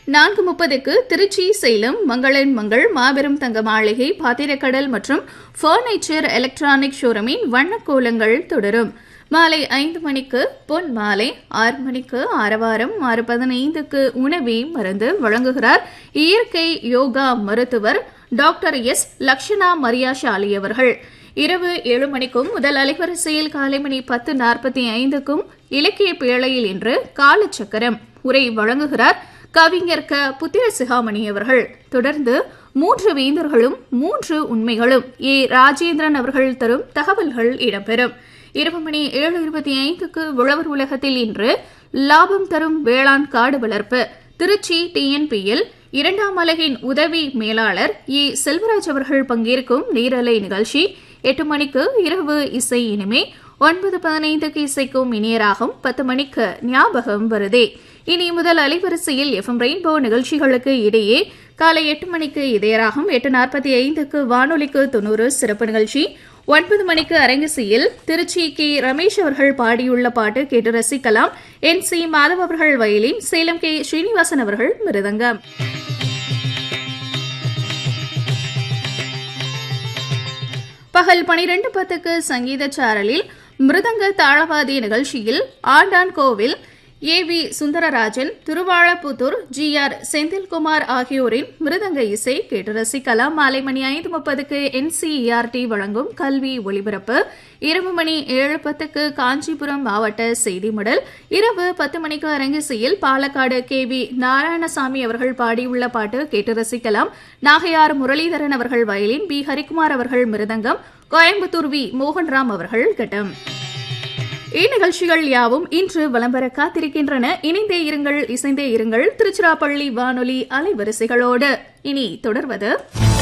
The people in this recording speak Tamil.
நான்கு முப்பதுக்கு திருச்சி சேலம் மங்களன் மங்கள் மாபெரும் தங்க மாளிகை பாத்திரக்கடல் மற்றும் ஃபர்னிச்சர் எலக்ட்ரானிக் ஷோரூமின் வண்ணக்கோலங்கள் தொடரும் மாலை ஐந்து மணிக்கு பொன் மாலை ஆறு மணிக்கு ஆரவாரம் ஆறு பதினைந்துக்கு உணவே மருந்து வழங்குகிறார் இயற்கை யோகா மருத்துவர் டாக்டர் எஸ் லக்ஷனா மரியாஷாலி அவர்கள் இரவு ஏழு மணிக்கும் முதல் அலைவரிசையில் காலை மணி பத்து நாற்பத்தி ஐந்துக்கும் இலக்கிய பேழையில் என்று காலச்சக்கரம் உரை வழங்குகிறார் கவிஞர் க புத்திர சிகாமணி அவர்கள் தொடர்ந்து மூன்று வேந்தர்களும் மூன்று உண்மைகளும் ஏ ராஜேந்திரன் அவர்கள் தரும் தகவல்கள் இடம்பெறும் இரவு மணி ஏழு இருபத்தி ஐந்துக்கு உழவர் உலகத்தில் இன்று லாபம் தரும் வேளாண் காடு வளர்ப்பு திருச்சி டிஎன்பியில் இரண்டாம் அலகின் உதவி மேலாளர் ஏ செல்வராஜ் அவர்கள் பங்கேற்கும் நேரலை நிகழ்ச்சி எட்டு மணிக்கு இரவு இசை இனிமே ஒன்பது பதினைந்துக்கு இசைக்கும் இனியராகும் பத்து மணிக்கு ஞாபகம் வருதே இனி முதல் அலைவரிசையில் எஃப்எம் ரெயின்போ நிகழ்ச்சிகளுக்கு இடையே காலை எட்டு மணிக்கு இதயராகும் எட்டு நாற்பத்தி ஐந்துக்கு வானொலிக்கு தொண்ணூறு சிறப்பு நிகழ்ச்சி ஒன்பது மணிக்கு அரங்கசியில் திருச்சி கே ரமேஷ் அவர்கள் பாடியுள்ள பாட்டு கேட்டு ரசிக்கலாம் என் சி மாதவ் அவர்கள் வயலின் சேலம் கே ஸ்ரீனிவாசன் அவர்கள் மிருதங்கம் பகல் பனிரெண்டு பத்துக்கு சங்கீத சாரலில் மிருதங்க தாளவாதி நிகழ்ச்சியில் Andan Kovil A V Sundararajan Thiruvazhaputhur G R Senthilkumar ஆகியோரின் மிருதங்க இசை கேட்டு ரசிக்கலாம் மாலை மணி ஐந்து முப்பதுக்கு என்சிஇஆர்டி வழங்கும் கல்வி ஒலிபரப்பு இரவு மணி ஏழு பத்துக்கு காஞ்சிபுரம் மாவட்ட செய்தி மடல் இரவு பத்து மணிக்கு அரங்கிசையில் பாலக்காடு கே வி நாராயணசாமி அவர்கள் பாடியுள்ள பாட்டு கேட்டு ரசிக்கலாம் நாகையார் முரளிதரன் அவர்கள் வயலின் பி ஹரிக்குமார் அவர்கள் மிருதங்கம் கோயம்புத்தூர் வி மோகன்ராம் அவர்கள் கட்டம் இந்நிகழ்ச்சிகள் யாவும் இன்று வலம் காத்திருக்கின்றன இணைந்தே இருங்கள் இசைந்தே இருங்கள் திருச்சிராப்பள்ளி வானொலி அலைவரிசைகளோடு இனி தொடர்வது